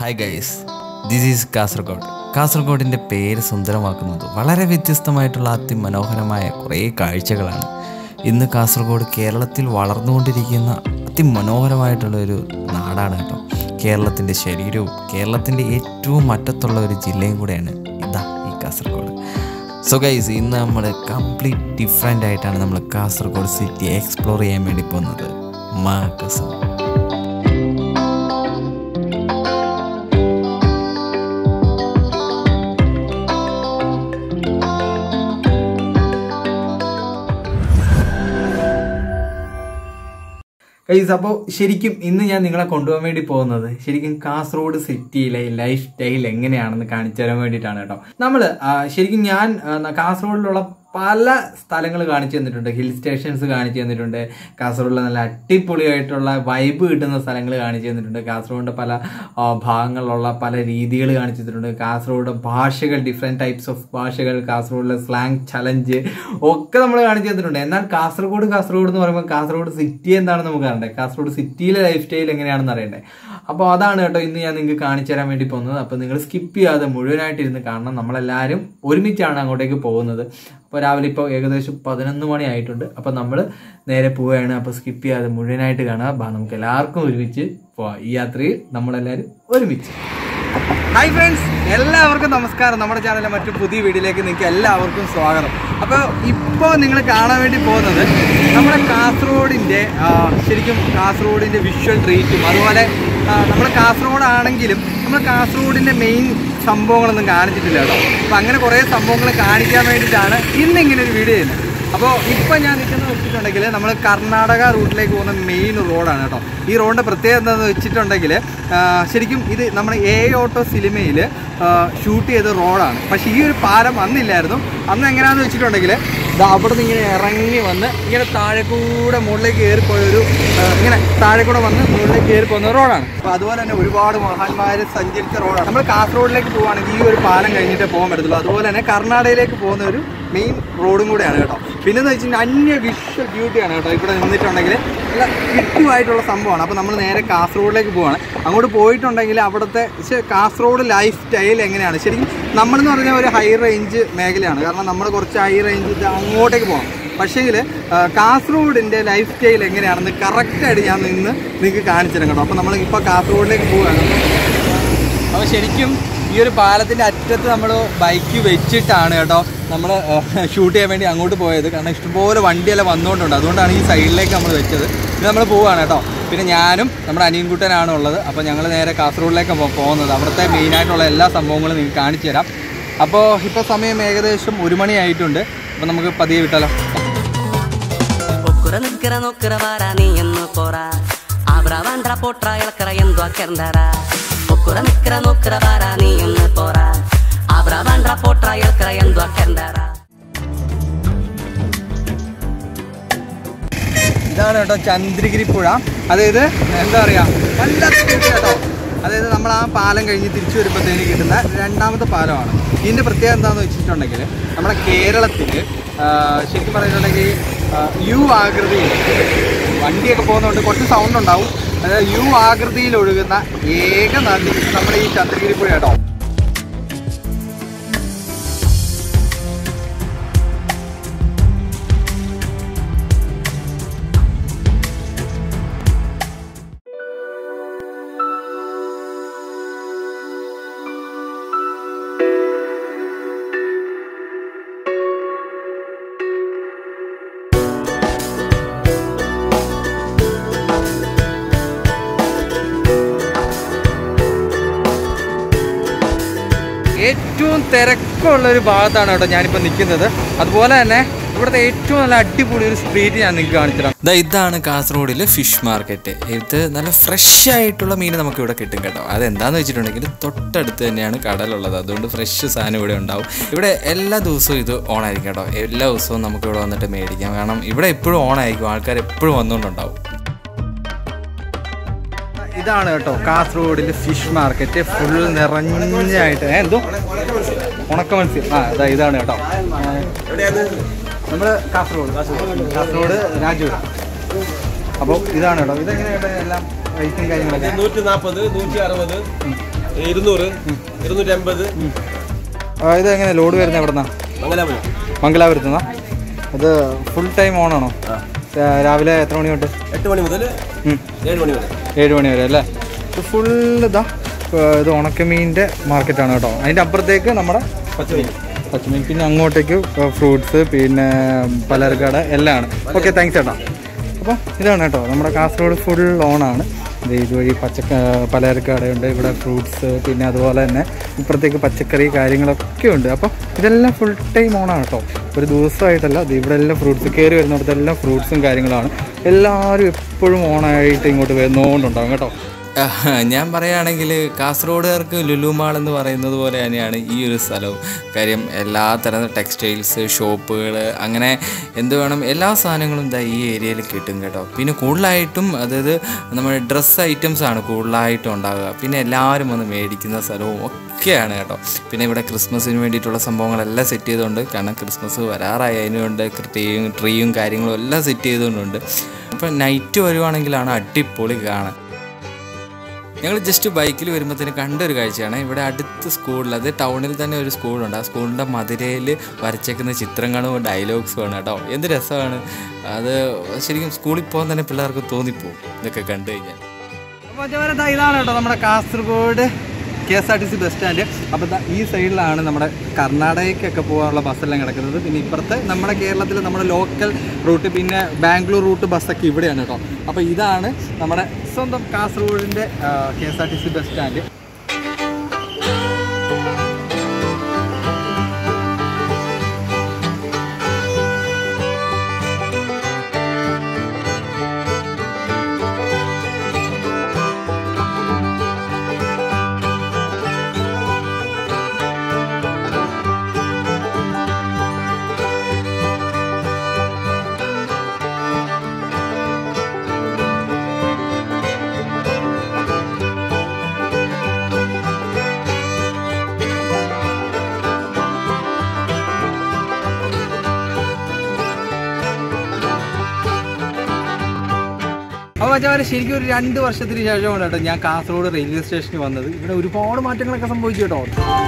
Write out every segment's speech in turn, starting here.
Hi guys this is Kasaragod കാസർഗോഡിൻ്റെ പേര് സുന്ദരമാക്കുന്നത് വളരെ വ്യത്യസ്തമായിട്ടുള്ള അതിമനോഹരമായ കുറേ കാഴ്ചകളാണ് ഇന്ന് കാസർഗോഡ് കേരളത്തിൽ വളർന്നുകൊണ്ടിരിക്കുന്ന അതിമനോഹരമായിട്ടുള്ള ഒരു നാടാണ് കേട്ടോ കേരളത്തിൻ്റെ ശരീരവും കേരളത്തിൻ്റെ ഏറ്റവും അറ്റത്തുള്ള ഒരു ജില്ലയും കൂടെയാണ് ഇതാ ഈ കാസർഗോഡ് സോ ഗൈസ് ഇന്ന് നമ്മൾ കംപ്ലീറ്റ് ഡിഫറെൻ്റ് ആയിട്ടാണ് നമ്മൾ കാസർഗോഡ് സിറ്റി എക്സ്പ്ലോർ ചെയ്യാൻ വേണ്ടി പോകുന്നത് മാക്കസം ഗൈസ് അപ്പോൾ ശരിക്കും ഇന്ന് ഞാൻ നിങ്ങളെ കൊണ്ടുപോകാൻ വേണ്ടി പോകുന്നത് ശരിക്കും കാസർഗോഡ് സിറ്റിയിലെ ലൈഫ് സ്റ്റൈൽ എങ്ങനെയാണെന്ന് കാണിച്ചു തരാൻ വേണ്ടിയിട്ടാണ് കേട്ടോ നമ്മൾ ശരിക്കും ഞാൻ ആ, കാസർഗോഡിലുള്ള പല സ്ഥലങ്ങൾ കാണിച്ചു തന്നിട്ടുണ്ട് ഹിൽ സ്റ്റേഷൻസ് കാണിച്ചു തന്നിട്ടുണ്ട് കാസർഗോഡിലെ നല്ല അടിപൊളിയായിട്ടുള്ള വൈബ് കിട്ടുന്ന സ്ഥലങ്ങൾ കാണിച്ചു തന്നിട്ടുണ്ട് കാസർഗോഡിൻ്റെ പല ആ, ഭാഗങ്ങളിലുള്ള പല രീതികൾ കാണിച്ചു തന്നിട്ടുണ്ട് കാസർഗോഡ് ഭാഷകൾ ഡിഫറെൻറ്റ് ടൈപ്സ് ഓഫ് ഭാഷകൾ കാസർഗോഡിലെ സ്ലാങ് ചലഞ്ച് ഒക്കെ നമ്മൾ കാണിച്ചു തന്നിട്ടുണ്ട് എന്നാൽ കാസർഗോഡ് കാസർഗോഡ് എന്ന് പറയുമ്പോൾ കാസർഗോഡ് സിറ്റി എന്താണെന്ന് നമുക്ക് അറിയണ്ടേ കാസർഗോഡ് സിറ്റിയിലെ ലൈഫ് സ്റ്റൈൽ എങ്ങനെയാണെന്ന് അറിയണ്ടേ അപ്പോൾ അതാണ് കേട്ടോ ഇന്ന് ഞാൻ നിങ്ങൾക്ക് കാണിച്ചു തരാൻ വേണ്ടി പോകുന്നത് അപ്പോൾ നിങ്ങൾ സ്കിപ്പ് ചെയ്യാതെ മുഴുവനായിട്ട് ഇരുന്ന് കാണണം നമ്മളെല്ലാവരും ഒരുമിച്ചാണ് അങ്ങോട്ടേക്ക് പോകുന്നത് അപ്പോൾ രാവിലെ ഇപ്പോൾ ഏകദേശം പതിനൊന്ന് മണി ആയിട്ടുണ്ട് അപ്പോൾ നമ്മൾ നേരെ പോവുകയാണ് അപ്പോൾ സ്കിപ്പ് ചെയ്യാതെ മുഴുവനായിട്ട് കാണുക ബാ നമുക്ക് എല്ലാവർക്കും ഒരുമിച്ച് പോവാം ഈ യാത്രയിൽ നമ്മളെല്ലാവരും ഒരുമിച്ച് ഹായ് ഫ്രണ്ട്സ് എല്ലാവർക്കും നമസ്കാരം നമ്മുടെ ചാനലിലെ മറ്റു പുതിയ വീഡിയോയിലേക്ക് നിങ്ങൾക്ക് എല്ലാവർക്കും സ്വാഗതം അപ്പോൾ ഇപ്പോൾ നിങ്ങൾ കാണാൻ വേണ്ടി പോകുന്നത് നമ്മുടെ കാസർഗോഡിൻ്റെ ആ, ശരിക്കും കാസർഗോഡിൻ്റെ വിഷ്വൽ ട്രീറ്റും അതുപോലെ ആ, നമ്മുടെ കാസർഗോഡ് ആണെങ്കിലും നമ്മൾ കാസർഗോഡിൻ്റെ മെയിൻ സംഭവങ്ങളൊന്നും കാണിച്ചിട്ടില്ല കേട്ടോ അപ്പോൾ അങ്ങനെ കുറേ സംഭവങ്ങൾ കാണിക്കാൻ വേണ്ടിയിട്ടാണ് ഇന്ന് ഇങ്ങനെ ഒരു വീഡിയോ ചെയ്യുന്നത് അപ്പോൾ ഇപ്പം ഞാൻ നിൽക്കുന്നത് വെച്ചിട്ടുണ്ടെങ്കിൽ നമ്മൾ കർണാടക റൂട്ടിലേക്ക് പോകുന്ന മെയിൻ റോഡാണ് കേട്ടോ ഈ റോഡിൻ്റെ പ്രത്യേകത എന്താണെന്ന് വെച്ചിട്ടുണ്ടെങ്കിൽ ആ, ശരിക്കും ഇത് നമ്മുടെ എ ഓട്ടോ സിനിമയിൽ ഷൂട്ട് ചെയ്ത റോഡാണ് പക്ഷേ ഈ ഒരു പാലം അന്നില്ലായിരുന്നു അന്ന് എങ്ങനെയാണെന്ന് വെച്ചിട്ടുണ്ടെങ്കിൽ ദാ അവിടെ നിന്ന് ഇങ്ങനെ ഇറങ്ങി വന്ന് ഇങ്ങനെ താഴെ കൂടെ മുകളിലേക്ക് കയറിപ്പോയ ഒരു ആ, ഇങ്ങനെ താഴെ കൂടെ വന്ന് മുകളിലേക്ക് കയറി പോകുന്ന റോഡാണ് അപ്പോൾ അതുപോലെ തന്നെ ഒരുപാട് മഹാന്മാർ സഞ്ചരിച്ച റോഡാണ് നമ്മൾ കാസർഗോഡിലേക്ക് പോവുകയാണെങ്കിൽ ഈ ഒരു പാലം കഴിഞ്ഞിട്ടേ പോകാൻ പറ്റത്തുള്ളൂ അതുപോലെ തന്നെ കർണാടകയിലേക്ക് പോകുന്ന ഒരു മെയിൻ റോഡും കൂടെയാണ് കേട്ടോ പിന്നെ എന്ന് വെച്ച് കഴിഞ്ഞാൽ അന്യ വിഷ്വൽ ബ്യൂട്ടിയാണ് കേട്ടോ ഇവിടെ നിന്നിട്ടുണ്ടെങ്കിൽ നല്ല കിട്ടുമായിട്ടുള്ള സംഭവമാണ് അപ്പോൾ നമ്മൾ നേരെ കാസർഗോഡിലേക്ക് പോവാണ് അങ്ങോട്ട് പോയിട്ടുണ്ടെങ്കിൽ അവിടുത്തെ പക്ഷേ കാസർഗോഡ് ലൈഫ് സ്റ്റൈൽ എങ്ങനെയാണ് ശരിക്കും നമ്മളെന്ന് പറഞ്ഞാൽ ഒരു ഹൈ റേഞ്ച് മേഖലയാണ് കാരണം നമ്മൾ കുറച്ച് ഹൈ റേഞ്ച് ഇത് അങ്ങോട്ടേക്ക് പോകണം പക്ഷേങ്കിൽ കാസർഗോഡിൻ്റെ ലൈഫ് സ്റ്റൈൽ എങ്ങനെയാണെന്ന് കറക്റ്റായിട്ട് ഞാൻ നിന്ന് നിങ്ങൾക്ക് കാണിച്ചു തരാം കേട്ടോ അപ്പോൾ നമ്മൾ ഇപ്പോൾ കാസർഗോഡിലേക്ക് പോവുകയാണ് അപ്പോൾ ശരിക്കും ഈ ഒരു പാലത്തിൻ്റെ അറ്റത്ത് നമ്മൾ ബൈക്ക് വെച്ചിട്ടാണ് കേട്ടോ നമ്മൾ ഷൂട്ട് ചെയ്യാൻ വേണ്ടി അങ്ങോട്ട് പോയത് കാരണം ഇഷ്ടംപോലെ വണ്ടിയെല്ലാം വന്നുകൊണ്ടുണ്ട് അതുകൊണ്ടാണ് ഈ സൈഡിലേക്ക് നമ്മൾ വെച്ചത് പിന്നെ നമ്മൾ പോവുകയാണ് കേട്ടോ പിന്നെ ഞാനും നമ്മുടെ അനിയൻകുട്ടനാണ് ഉള്ളത് അപ്പോൾ ഞങ്ങൾ നേരെ കാസർഗോഡിലേക്ക് പോകുന്നത് അവിടുത്തെ മെയിനായിട്ടുള്ള എല്ലാ സംഭവങ്ങളും നിങ്ങൾക്ക് കാണിച്ചു തരാം അപ്പോൾ ഇപ്പോൾ സമയം ഏകദേശം ഒരു മണിയായിട്ടുണ്ട് അപ്പോൾ നമുക്ക് പതിയെ വിട്ടാലോ ಒಕ್ಕುರ ನಿಕ್ಕರ ನೊಕ್ಕರ ಬಾರ ನೀ ಎನ್ನು ಪೋರ ಆಬ್ರ ಬಂದ್ರ ಪೋಟ್ರ ಎಳಕರ ಎಂದು ಅಕ್ಕೆಂದರ ಒಕ್ಕುರ ನಿಕ್ಕರ ನೊಕ್ಕರ ಬಾರ ನೀ ಎನ್ನು ಪೋರ ಆಬ್ರ ಬಂದ್ರ ಪೋಟ್ರ ಎಳಕರ ಎಂದು ಅಕ್ಕೆಂದರ ഇതാണ് കേട്ടോ ചന്ദ്രഗിരി പുഴ അതായത് എന്താ പറയുക വല്ലാത്ത beauty കേട്ടോ അതായത് നമ്മൾ ആ പാലം കഴിഞ്ഞ് തിരിച്ചു വരുമ്പോഴത്തേന് കിട്ടുന്ന രണ്ടാമത്തെ പാലമാണ് ഇതിൻ്റെ പ്രത്യേകത എന്താണെന്ന് വെച്ചിട്ടുണ്ടെങ്കിൽ നമ്മുടെ കേരളത്തിൽ ശരിക്കും പറഞ്ഞിട്ടുണ്ടെങ്കിൽ ആ, യു ആകൃതിയിൽ വണ്ടിയൊക്കെ പോകുന്നതുകൊണ്ട് കുറച്ച് സൗണ്ട് ഉണ്ടാവും അതായത് യു ആകൃതിയിൽ ഒഴുകുന്ന ഏക നദി നമ്മുടെ ഈ ചന്ദ്രഗിരി പുഴ കേട്ടോ ഏറ്റവും തിരക്കുള്ള ഒരു ഭാഗത്താണ് കേട്ടോ ഞാനിപ്പോൾ നിൽക്കുന്നത് അതുപോലെ തന്നെ ഇവിടുത്തെ ഏറ്റവും നല്ല അടിപൊളി ഒരു സ്ട്രീറ്റ് ഞാൻ നിങ്ങൾക്ക് കാണിച്ചുതരാം ദാ ഇതാണ് കാസർഗോഡിലെ ഫിഷ് മാർക്കറ്റ് ഇത് നല്ല ഫ്രഷ് ആയിട്ടുള്ള മീൻ നമുക്ക് ഇവിടെ കിട്ടും കേട്ടോ അതെന്താന്ന് വെച്ചിട്ടുണ്ടെങ്കിൽ തൊട്ടടുത്ത് തന്നെയാണ് കടലുള്ളത് അതുകൊണ്ട് ഫ്രഷ് സാധനം ഇവിടെ ഉണ്ടാവും ഇവിടെ എല്ലാ ദിവസവും ഇത് ഓണായിരിക്കും കേട്ടോ എല്ലാ ദിവസവും നമുക്ക് ഇവിടെ വന്നിട്ട് മേടിക്കാം കാരണം ഇവിടെ എപ്പോഴും ഓണായിരിക്കും ആൾക്കാർ എപ്പോഴും വന്നുകൊണ്ടുണ്ടാവും ഇതാണ് കേട്ടോ കാസർഗോഡിലെ ഫിഷ് മാർക്കറ്റ് ഫുൾ നിറഞ്ഞായിട്ട് ഏ, എന്തോ ഉണക്ക മത്സ്യം ആ അതാ ഇതാണ് കേട്ടോ നമ്മൾ കാസർഗോഡ് കാസർഗോഡ് രാജൂർ അപ്പോൾ ഇതാണ് കേട്ടോ ഇതെങ്ങനെയാണ് എല്ലാം റേറ്റും കാര്യങ്ങളൊക്കെ നൂറ്റി നാൽപ്പത് നൂറ്റി അറുപത് ഇരുന്നൂറ് ഇരുന്നൂറ്റി അമ്പത് ഇത് എങ്ങനെ ലോഡ് വരുന്നത് എവിടെന്നാ മംഗലാപുരം മംഗലാപുരത്തുനിന്നാ അത് ഫുൾ ടൈം ഓണാണോ രാവിലെ എത്ര മണി തൊട്ട് എട്ട് മണി മുതൽ ഉം. ഏഴ് മണി വരെ ഏഴ് മണി വരെ അല്ലേ ഇത് ഫുൾ ഇതാ ഏർ ഇത് ഉണക്കമീനിൻ്റെ മാർക്കറ്റാണ് കേട്ടോ അതിൻ്റെ അപ്പുറത്തേക്ക് നമ്മുടെ പച്ചമീൻ പച്ചമീൻ പിന്നെ അങ്ങോട്ടേക്ക് ഫ്രൂട്ട്സ് പിന്നെ പലചരക്കട എല്ലാം ആണ് ഓക്കെ താങ്ക്സ് ചേട്ടാ അപ്പോൾ ഇതാണ് കേട്ടോ നമ്മുടെ കാസർഗോഡ് ഫുൾ ഓണാണ് ഇത് ഇതുവഴി പച്ചക്ക പലചരക്ക് കടയുണ്ട് ഇവിടെ ഫ്രൂട്ട്സ് പിന്നെ അതുപോലെ തന്നെ ഇപ്പുറത്തേക്ക് പച്ചക്കറി കാര്യങ്ങളൊക്കെ ഉണ്ട് അപ്പോൾ ഇതെല്ലാം ഫുൾ ടൈം ഓണാണ് കേട്ടോ ഒരു ദിവസമായിട്ടല്ല ഇത് ഇവിടെ എല്ലാം ഫ്രൂട്ട്സ് കയറി വരുന്നിടത്തെല്ലാം ഫ്രൂട്ട്സും കാര്യങ്ങളാണ് എല്ലാവരും എപ്പോഴും ഓണായിട്ട് ഇങ്ങോട്ട് വരുന്നോണ്ടുണ്ടാകും കേട്ടോ ആഹ്, ഞാൻ പറയുകയാണെങ്കിൽ കാസർഗോഡുകാർക്ക് ലുലു മാൾ എന്ന് പറയുന്നത് പോലെ തന്നെയാണ് ഈ ഒരു സ്ഥലവും കാര്യം എല്ലാ തരം ടെക്സ്റ്റൈൽസ് ഷോപ്പുകൾ അങ്ങനെ എന്ത് വേണം എല്ലാ സാധനങ്ങളും ഇതാ ഈ ഏരിയയിൽ കിട്ടും കേട്ടോ പിന്നെ കൂടുതലായിട്ടും അതായത് നമ്മുടെ ഡ്രസ്സ് ഐറ്റംസ് ആണ് കൂടുതലായിട്ടും ഉണ്ടാകുക പിന്നെ എല്ലാവരും വന്ന് മേടിക്കുന്ന സ്ഥലവും ഒക്കെയാണ് കേട്ടോ പിന്നെ ഇവിടെ ക്രിസ്മസിന് വേണ്ടിയിട്ടുള്ള സംഭവങ്ങളെല്ലാം സെറ്റ് ചെയ്തുകൊണ്ട് കാരണം ക്രിസ്മസ് വരാറായി അതിനുകൊണ്ട് ട്രീയും ട്രീയും കാര്യങ്ങളും എല്ലാം സെറ്റ് ചെയ്തുകൊണ്ടുണ്ട് അപ്പം നൈറ്റ് വരുവാണെങ്കിലാണ് അടിപൊളി കാണാൻ ഞങ്ങൾ ജസ്റ്റ് ബൈക്കിൽ വരുമ്പോഴത്തേന് കണ്ടൊരു കാഴ്ചയാണ് ഇവിടെ അടുത്ത് സ്കൂളിൽ അത് ടൗണിൽ തന്നെ ഒരു സ്കൂളുണ്ട് ആ സ്കൂളിൻ്റെ മധുരയിൽ വരച്ചേക്കുന്ന ചിത്രങ്ങളും ഡയലോഗ്സുമാണ് കേട്ടോ എന്ത് രസമാണ് അത് ശരിക്കും സ്കൂളിൽ പോകാൻ തന്നെ പിള്ളേർക്ക് തോന്നിപ്പോവും ഇതൊക്കെ കണ്ടു കഴിഞ്ഞാൽ അപ്പോൾ അതേപോലെ ദാ ഇതാണ് കേട്ടോ നമ്മുടെ Kasaragod K S R T C bus stand അപ്പോൾ ദാ ഈ സൈഡിലാണ് നമ്മുടെ കർണാടകയ്ക്കൊക്കെ പോകാനുള്ള ബസ്സെല്ലാം കിടക്കുന്നത് പിന്നെ ഇപ്പുറത്ത് നമ്മുടെ കേരളത്തിൽ നമ്മുടെ ലോക്കൽ റൂട്ട് പിന്നെ ബാംഗ്ലൂർ റൂട്ട് ബസ്സൊക്കെ ഇവിടെയാണ് കേട്ടോ അപ്പോൾ ഇതാണ് നമ്മുടെ സ്വന്തം കാസർഗോഡിൻ്റെ K S R T C bus stand അപ്പോൾ മച്ചാമാരെ ശരിക്കും ഒരു രണ്ട് വർഷത്തിന് ശേഷമാണ് കേട്ടോ ഞാൻ കാസർഗോഡ് റെയിൽവേ സ്റ്റേഷനിൽ വന്നത് ഇവിടെ ഒരുപാട് മാറ്റങ്ങളൊക്കെ സംഭവിച്ചു കേട്ടോ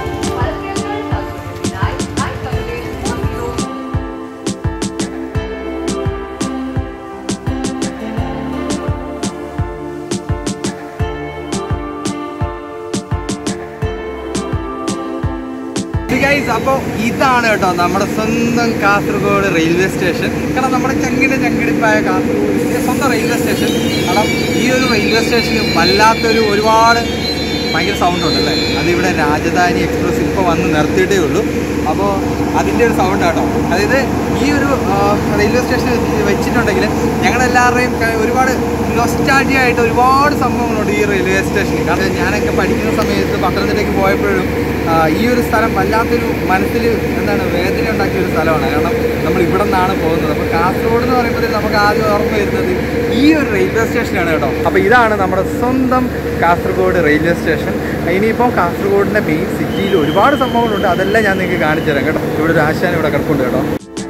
ഗൈസ് അപ്പോൾ ഇതാണ് കേട്ടോ നമ്മുടെ സ്വന്തം കാസർഗോഡ് റെയിൽവേ സ്റ്റേഷൻ കാരണം നമ്മുടെ ചങ്കിൻ്റെ ചങ്കിടിപ്പായ കാസർഗോഡിൻ്റെ സ്വന്തം റെയിൽവേ സ്റ്റേഷൻ കാരണം ഈ ഒരു റെയിൽവേ സ്റ്റേഷന് വല്ലാത്തൊരു ഒരുപാട് ഭയങ്കര സൗണ്ട് ഉണ്ടല്ലേ അതിവിടെ രാജധാനി എക്സ്പ്രസ് ഇപ്പോൾ വന്ന് നിർത്തിയിട്ടേ ഉള്ളൂ അപ്പോൾ അതിൻ്റെ ഒരു സൗണ്ട് കേട്ടോ അതായത് ഈ ഒരു ആ, റെയിൽവേ സ്റ്റേഷൻ വെച്ചിട്ടുണ്ടെങ്കിൽ ഞങ്ങളെല്ലാവരുടെയും ക- ഒരുപാട് നൊസ്റ്റാൾജിയ ആയിട്ട് ഒരുപാട് സംഭവങ്ങളുണ്ട് ഈ റെയിൽവേ സ്റ്റേഷനിൽ കാരണം ഞാനൊക്കെ പഠിക്കുന്ന സമയത്ത് പത്തനംതിട്ടയ്ക്ക് പോയപ്പോഴും ആ, ഈ ഒരു സ്ഥലം വല്ലാത്തൊരു മനസ്സിൽ എന്താണ് വേദന ഉണ്ടാക്കിയ ഒരു സ്ഥലമാണ് കാരണം നമ്മൾ ഇവിടെ നിന്നാണ് പോകുന്നത് അപ്പോൾ കാസർഗോഡ് എന്ന് പറയുമ്പോൾ നമുക്ക് ആദ്യം ഓർമ്മ വരുന്നത് ഈ ഒരു റെയിൽവേ സ്റ്റേഷനാണ് കേട്ടോ അപ്പോൾ ഇതാണ് നമ്മുടെ സ്വന്തം കാസർഗോഡ് റെയിൽവേ സ്റ്റേഷൻ ഇനിയിപ്പോൾ കാസർഗോഡിൻ്റെ മെയിൻ സിറ്റിയിൽ ഒരുപാട് സംഭവങ്ങളുണ്ട് അതെല്ലാം ഞാൻ നിങ്ങൾക്ക് കാണിച്ചു തരാം കേട്ടോ ഇവിടെ ഒരു ആശാൻ ഇവിടെ കിടപ്പുണ്ട് കേട്ടോ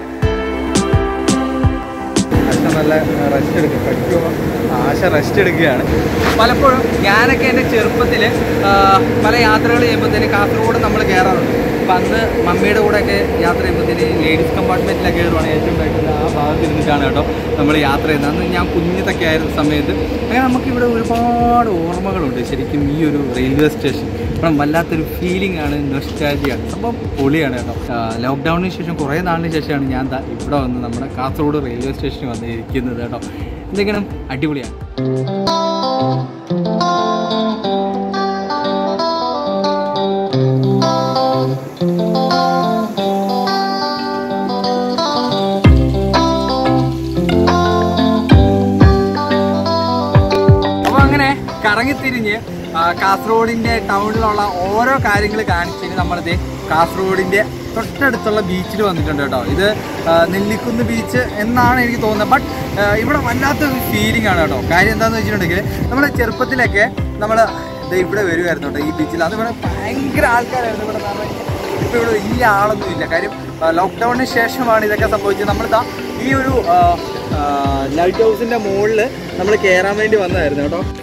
ആശ നല്ല റെസ്റ്റ് എടുക്കും പഠിക്കുമ്പോൾ ആശ റെസ്റ്റ് എടുക്കുകയാണ് പലപ്പോഴും ഞാനൊക്കെ എൻ്റെ ചെറുപ്പത്തിൽ പല യാത്രകൾ ചെയ്യുമ്പോഴത്തേന് കാസർഗോഡ് നമ്മൾ കയറാറുണ്ട് അപ്പം അന്ന് മമ്മിയുടെ കൂടെയൊക്കെ യാത്ര ചെയ്യുമ്പോഴത്തേന് ലേഡീസ് കമ്പാർട്ട്മെൻറ്റിലൊക്കെ കയറുവാണ് ഏറ്റവും ഉണ്ടായിട്ടുള്ള ആ ഭാഗത്ത് ഇരുന്നിട്ടാണ് കേട്ടോ നമ്മൾ യാത്ര ചെയ്യുന്നത് അന്ന് ഞാൻ കുഞ്ഞിതൊക്കെ ആയിരുന്ന സമയത്ത് അങ്ങനെ നമുക്കിവിടെ ഒരുപാട് ഓർമ്മകളുണ്ട് ശരിക്കും ഈ ഒരു റെയിൽവേ സ്റ്റേഷൻ കാരണം വല്ലാത്തൊരു ഫീലിംഗ് ആണ് നൊസ്റ്റാജിയാണ് സംഭവം പൊളിയാണ് കേട്ടോ ലോക്ക്ഡൗണിന് ശേഷം കുറേ നാളിന് ശേഷമാണ് ഞാൻ ദാ ഇവിടെ വന്ന് നമ്മുടെ കാസർഗോഡ് റെയിൽവേ സ്റ്റേഷനിൽ വന്ന് ഇരിക്കുന്നത് കേട്ടോ എന്തെങ്കിലും അടിപൊളിയാണ് അപ്പോൾ അങ്ങനെ കറങ്ങിത്തിരിഞ്ഞ് ആ, കാസർഗോഡിന്റെ ടൗണിലുള്ള ഓരോ കാര്യങ്ങൾ കാണിച്ചതിന് നമ്മളിത് കാസർഗോഡിന്റെ തൊട്ടടുത്തുള്ള ബീച്ചിൽ വന്നിട്ടുണ്ട് കേട്ടോ ഇത് ആ, നെല്ലിക്കുന്ന് ബീച്ച് എന്നാണ് എനിക്ക് തോന്നുന്നത് ബട്ട് ഇവിടെ വല്ലാത്തൊരു ഫീലിംഗ് ആണ് കേട്ടോ കാര്യം എന്താണെന്ന് വെച്ചിട്ടുണ്ടെങ്കിൽ നമ്മുടെ ചെറുപ്പത്തിലൊക്കെ നമ്മൾ ഇവിടെ വരുമായിരുന്നു കേട്ടോ ഈ ബീച്ചിൽ അത് ഇവിടെ ഭയങ്കര ആൾക്കാരായിരുന്നു ഇവിടെ നിറയെ. ഇപ്പൊ ഇവിടെ വലിയ ആളൊന്നും ഇല്ല കാര്യം ലോക്ക്ഡൌണിന് ശേഷമാണ് ഇതൊക്കെ സംഭവിച്ചത് നമ്മളിതാ ഈ ഒരു ലൈറ്റ് ഹൗസിന്റെ മുകളിൽ നമ്മൾ കയറാൻ വേണ്ടി വന്നതായിരുന്നു കേട്ടോ ഇതാ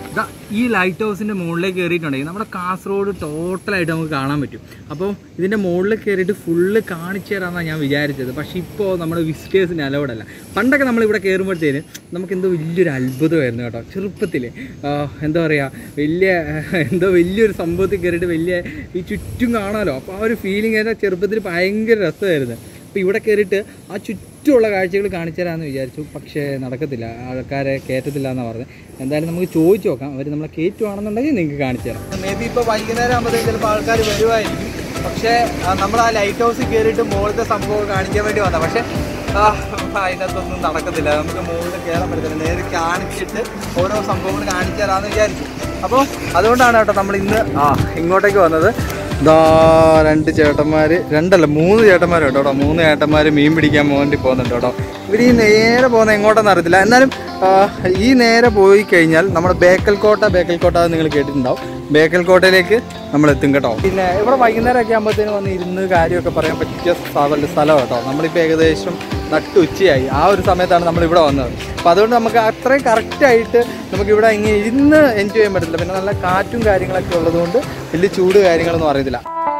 ഈ ലൈറ്റ് ഹൗസിൻ്റെ മുകളിലേക്ക് കയറിയിട്ടുണ്ടെങ്കിൽ നമ്മുടെ കാസർഗോഡ് ടോട്ടലായിട്ട് നമുക്ക് കാണാൻ പറ്റും അപ്പോൾ ഇതിൻ്റെ മുകളിൽ കയറിയിട്ട് ഫുള്ള് കാണിച്ചു തരാമെന്നാണ് ഞാൻ വിചാരിച്ചത് പക്ഷേ ഇപ്പോൾ നമ്മുടെ വിസിറ്റേഴ്സിന് അലൗഡല്ല പണ്ടൊക്കെ നമ്മളിവിടെ കയറുമ്പോഴത്തേന് നമുക്ക് എന്തോ വലിയൊരു അത്ഭുതമായിരുന്നു കേട്ടോ ചെറുപ്പത്തിൽ എന്താ പറയുക വലിയ എന്തോ വലിയൊരു സംഭവത്തിൽ കയറിയിട്ട് വലിയ ഈ ചുറ്റും കാണാമല്ലോ അപ്പോൾ ആ ഒരു ഫീലിംഗ് എൻ്റെ ചെറുപ്പത്തിൽ ഭയങ്കര രസമായിരുന്നു അപ്പോൾ ഇവിടെ കയറിയിട്ട് ആ ചുറ്റുമുള്ള കാഴ്ചകൾ കാണിച്ചു തരാമെന്ന് വിചാരിച്ചു പക്ഷേ നടക്കത്തില്ല ആൾക്കാരെ കയറ്റത്തില്ല എന്നാണ് പറഞ്ഞത് എന്തായാലും നമുക്ക് ചോദിച്ചു നോക്കാം അവർ നമ്മളെ കയറ്റുവാണെന്നുണ്ടെങ്കിൽ നിങ്ങൾക്ക് കാണിച്ചു തരാം മേ ബി ഇപ്പോൾ വൈകുന്നേരം ആകുമ്പോഴത്തേക്ക് ചിലപ്പോൾ ആൾക്കാർ വരുമായിരിക്കും പക്ഷേ നമ്മൾ ആ ലൈറ്റ് ഹൗസിൽ കയറിയിട്ട് മുകളിലത്തെ സംഭവം കാണിക്കാൻ വേണ്ടി വന്നത് പക്ഷേ ആ, അതിനകത്തൊന്നും നടക്കത്തില്ല നമുക്ക് മുകളിൽ കയറാൻ പറ്റത്തില്ല നേരെ കാണിച്ചിട്ട് ഓരോ സംഭവങ്ങൾ കാണിച്ചു തരാമെന്ന് വിചാരിച്ചു അപ്പോൾ അതുകൊണ്ടാണ് കേട്ടോ നമ്മൾ ഇന്ന് ആ ഇങ്ങോട്ടേക്ക് വന്നത് ഇതാ രണ്ട് ചേട്ടന്മാർ രണ്ടല്ല മൂന്ന് ചേട്ടന്മാർ കേട്ടോ കേട്ടോ മൂന്ന് ചേട്ടന്മാർ മീൻ പിടിക്കാൻ വേണ്ടി പോകുന്നുണ്ട് കേട്ടോ ഇവർ ഈ നേരെ പോകുന്ന എങ്ങോട്ടെന്ന് അറിയത്തില്ല എന്നാലും ആ, ഈ നേരെ പോയി കഴിഞ്ഞാൽ നമ്മുടെ ബേക്കൽ കോട്ട ബേക്കൽ കോട്ട അത് നിങ്ങൾ കേട്ടിട്ടുണ്ടാവും ബേക്കൽ കോട്ടയിലേക്ക് നമ്മൾ എത്തും കേട്ടോ പിന്നെ ഇവിടെ വൈകുന്നേരം ഒക്കെ ആകുമ്പോഴത്തേനും വന്ന് ഇരുന്ന് കാര്യമൊക്കെ പറയാൻ പറ്റിയ സ്ഥലം സ്ഥലം കേട്ടോ നമ്മളിപ്പോൾ ഏകദേശം നട്ട് ഉച്ചയായി ആ ഒരു സമയത്താണ് നമ്മൾ ഇവിടെ വന്നത് അപ്പോൾ അതുകൊണ്ട് നമുക്ക് അത്രയും കറക്റ്റായിട്ട് നമുക്ക് ഇവിടെ ഇങ്ങനെ ഇരുന്ന് എൻജോയ് ചെയ്യാൻ പറ്റില്ല പിന്നെ നല്ല കാറ്റും കാര്യങ്ങളൊക്കെ ഉള്ളതുകൊണ്ട് വലിയ ചൂട് കാര്യങ്ങളൊന്നും അറിയത്തില്ല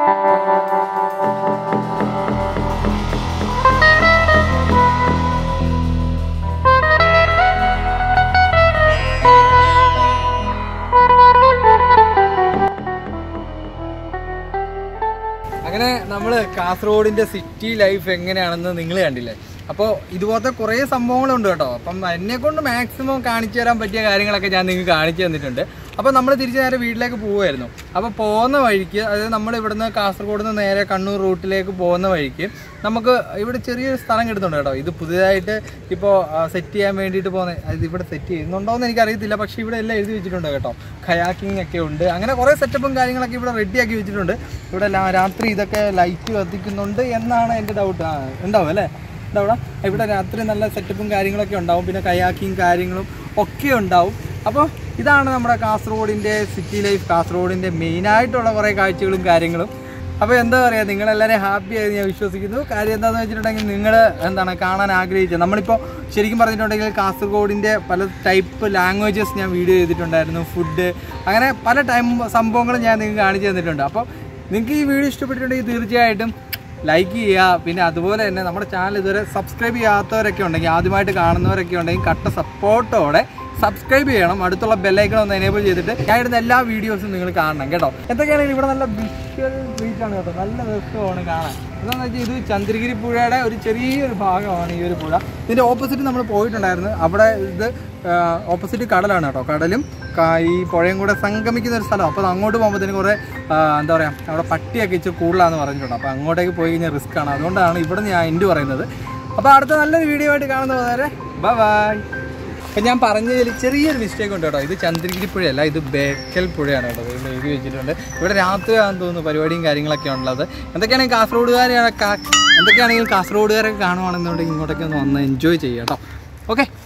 അങ്ങനെ നമ്മൾ കാസർഗോഡിന്റെ സിറ്റി ലൈഫ് എങ്ങനെയാണെന്ന് നിങ്ങൾ കണ്ടില്ലേ അപ്പോൾ ഇതുപോലത്തെ കുറേ സംഭവങ്ങളുണ്ട് കേട്ടോ അപ്പം എന്നെ കൊണ്ട് മാക്സിമം കാണിച്ചു തരാൻ പറ്റിയ കാര്യങ്ങളൊക്കെ ഞാൻ നിങ്ങൾക്ക് കാണിച്ചു തന്നിട്ടുണ്ട് അപ്പോൾ നമ്മൾ തിരിച്ച് നേരെ വീട്ടിലേക്ക് പോവുമായിരുന്നു അപ്പോൾ പോകുന്ന വഴിക്ക് അതായത് നമ്മൾ ഇവിടുന്ന് കാസർഗോഡ് നിന്ന് നേരെ കണ്ണൂർ റൂട്ടിലേക്ക് പോകുന്ന വഴിക്ക് നമുക്ക് ഇവിടെ ചെറിയൊരു സ്ഥലം കിട്ടുന്നുണ്ട് കേട്ടോ ഇത് പുതിയതായിട്ട് ഇപ്പോൾ സെറ്റ് ചെയ്യാൻ വേണ്ടിയിട്ട് പോകുന്ന അത് ഇവിടെ സെറ്റ് ചെയ്യുന്നുണ്ടോ എന്ന് എനിക്കറിയത്തില്ല പക്ഷേ ഇവിടെ എല്ലാം എഴുതി വെച്ചിട്ടുണ്ട് കേട്ടോ ഖയാക്കിംഗ് ഒക്കെ ഉണ്ട് അങ്ങനെ കുറേ സെറ്റപ്പും കാര്യങ്ങളൊക്കെ ഇവിടെ റെഡിയാക്കി വെച്ചിട്ടുണ്ട് ഇവിടെ ലാ- രാത്രി ഇതൊക്കെ ലൈറ്റ് കത്തിക്കുന്നുണ്ട് എന്നാണ് എൻ്റെ ഡൗട്ട് ആ ഉണ്ടാവും അല്ലേ ഉണ്ടാവും ഇവിടെ രാത്രി നല്ല സെറ്റപ്പും കാര്യങ്ങളൊക്കെ ഉണ്ടാവും പിന്നെ കയാക്കിങ് കാര്യങ്ങളും ഒക്കെ ഉണ്ടാവും അപ്പോൾ ഇതാണ് നമ്മുടെ കാസർഗോഡിൻ്റെ സിറ്റി ലൈഫ് കാസർഗോഡിൻ്റെ മെയിനായിട്ടുള്ള കുറേ കാഴ്ചകളും കാര്യങ്ങളും അപ്പോൾ എന്താ പറയുക നിങ്ങളെല്ലാവരും ഹാപ്പി ആയി ഞാൻ വിശ്വസിക്കുന്നു കാര്യം എന്താണെന്ന് വെച്ചിട്ടുണ്ടെങ്കിൽ നിങ്ങൾ എന്താണ് കാണാൻ ആഗ്രഹിച്ചത് നമ്മളിപ്പോൾ ശരിക്കും പറഞ്ഞിട്ടുണ്ടെങ്കിൽ കാസർഗോഡിൻ്റെ പല ടൈപ്പ് ലാംഗ്വേജസ് ഞാൻ വീഡിയോ ചെയ്തിട്ടുണ്ടായിരുന്നു ഫുഡ് അങ്ങനെ പല ടൈം സംഭവങ്ങളും ഞാൻ നിങ്ങൾക്ക് കാണിച്ചു തന്നിട്ടുണ്ട് അപ്പോൾ നിങ്ങൾക്ക് ഈ വീഡിയോ ഇഷ്ടപ്പെട്ടിട്ടുണ്ടെങ്കിൽ തീർച്ചയായിട്ടും ലൈക്ക് ചെയ്യുക പിന്നെ അതുപോലെ തന്നെ നമ്മുടെ ചാനൽ ഇതുവരെ സബ്സ്ക്രൈബ് ചെയ്യാത്തവരൊക്കെ ഉണ്ടെങ്കിൽ ആദ്യമായിട്ട് കാണുന്നവരൊക്കെ ഉണ്ടെങ്കിൽ കട്ട സപ്പോർട്ടോടെ സബ്സ്ക്രൈബ് ചെയ്യണം അടുത്തുള്ള ബെല്ലൈക്കൺ ഒന്ന് എനേബിൾ ചെയ്തിട്ട് ഞാൻ ഇടുന്ന എല്ലാ വീഡിയോസും നിങ്ങൾ കാണണം കേട്ടോ എന്തൊക്കെയാണെങ്കിലും ഇവിടെ നല്ല വിഷ്വൽ ട്രീറ്റ് ആണ് കേട്ടോ നല്ല രസമാണ് കാണാൻ എന്താണെന്ന് വെച്ചാൽ ഇത് ചന്ദ്രഗിരി പുഴയുടെ ഒരു ചെറിയൊരു ഭാഗമാണ് ഈ ഒരു പുഴ ഇതിൻ്റെ ഓപ്പോസിറ്റ് നമ്മൾ പോയിട്ടുണ്ടായിരുന്നു അവിടെ ഇത് ഓപ്പോസിറ്റ് കടലാണ് കേട്ടോ കടലും ക- ഈ പുഴയും കൂടെ സംഗമിക്കുന്ന ഒരു സ്ഥലം അപ്പോൾ അങ്ങോട്ട് പോകുമ്പോഴത്തേന് കുറേ ആ, എന്താ പറയുക അവിടെ പട്ടിയൊക്കെ ഇച്ചിരി കൂടുതലാണെന്ന് പറഞ്ഞിട്ടുണ്ട് അപ്പോൾ അങ്ങോട്ടേക്ക് പോയി കഴിഞ്ഞാൽ റിസ്ക് ആണ് അതുകൊണ്ടാണ് ഇവിടെ ഞാൻ എൻ്റെ പറയുന്നത് അപ്പോൾ അടുത്ത നല്ലൊരു വീഡിയോ ആയിട്ട് കാണുന്നത് വരെ ബൈ ബൈ അപ്പം ഞാൻ പറഞ്ഞതിൽ ചെറിയൊരു മിസ്റ്റേക്ക് ഉണ്ട് കേട്ടോ ഇത് ചന്ദ്രഗിരി പുഴയല്ല ഇത് ബേക്കൽ പുഴയാണ് കേട്ടോ ഇത് എഴുതി വെച്ചിട്ടുണ്ട് ഇവിടെ രാത്രിയാണെന്ന് തോന്നുന്നു പരിപാടിയും കാര്യങ്ങളൊക്കെ ഉള്ളത് എന്തൊക്കെയാണെങ്കിൽ കാസർഗോഡുകാരെ എന്തൊക്കെയാണെങ്കിലും കാസർഗോഡുകാരൊക്കെ കാണുവാണെന്നുണ്ടെങ്കിൽ ഇങ്ങോട്ടൊക്കെ ഒന്ന് വന്ന് എൻജോയ് ചെയ്യാം കേട്ടോ ഓക്കെ